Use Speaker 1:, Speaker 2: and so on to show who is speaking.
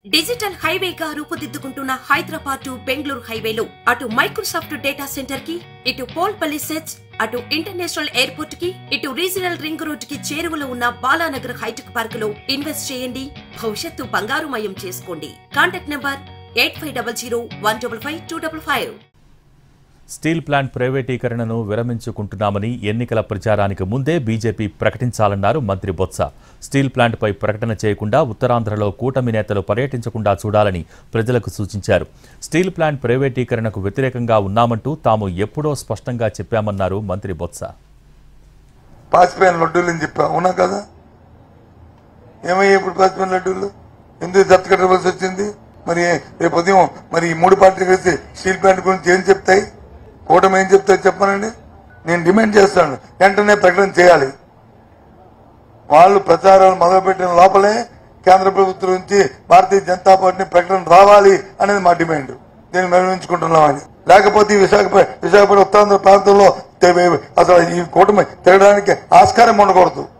Speaker 1: digital హైవేగా రూపుదిద్దుకుంటున్న Hyderabad to Bengaluru హైవేలో అటు మైక్రోసాఫ్ట్ డేటా సెంటర్ కి ఇటు పోల్పల్లి సెట్స్ అటు ఇంటర్నేషనల్ ఎయిర్పోర్ట్ కి ఇటు రీజనల్ రింగ్ రోడ్ కి చేరువలో ఉన్న బాలానగర్ హైటెక్ పార్క్ లో ఇన్వెస్ట్ చేయండి భవిష్యత్తు బంగారుమయం చేసుకోండి contact number eight five double zero one double five two double five
Speaker 2: steel plant ప్రైవేటీకరణను విరమించుకుంటున్నామని ఎన్నికల ప్రచారానికి ముందే బీజేపీ ప్రకటించాలన్నారు మంత్రి బొత్స స్టీల్ ప్లాంట్పై ప్రకటన చేయకుండా ఉత్తరాంధ్రలో కూటమి నేతలు పర్యటించకుండా చూడాలని ప్రజలకు సూచించారు స్టీల్ ప్లాంట్ ప్రైవేటీకరణకు వ్యతిరేకంగా ఉన్నామంటూ తాము ఎప్పుడో స్పష్టంగా చెప్పామన్నారు మంత్రి బొత్స
Speaker 3: పాసిపోయిన లడ్డూలు అని చెప్పా అవునా కదా ఏమయ్యా ఇప్పుడు పాసిపోయిన లడ్డూలు ఎందుకు దత్తకట్టవలసి వచ్చింది మరి రేపు ఉదయం మరి ఈ మూడు పార్టీలు కలిసి స్టీల్ ప్లాంట్ గురించి ఏం చెప్తాయి కూటమి ఏం చెప్తాయి చెప్పనండి నేను డిమాండ్ చేస్తాను వెంటనే ప్రకటన చేయాలి వాళ్ళు ప్రచారాలు మొదలుపెట్టిన లోపలే కేంద్ర ప్రభుత్వం నుంచి భారతీయ జనతా పార్టీ ప్రకటన రావాలి అనేది మా డిమాండ్ దీన్ని నిర్వహించుకుంటున్నామని లేకపోతే ఈ విశాఖపట్నం విశాఖపట్నం ఉత్తరాంధ్ర ప్రాంతంలో తె- అసలు ఈ కూటమి తిరగడానికి ఆస్కారం ఉండకూడదు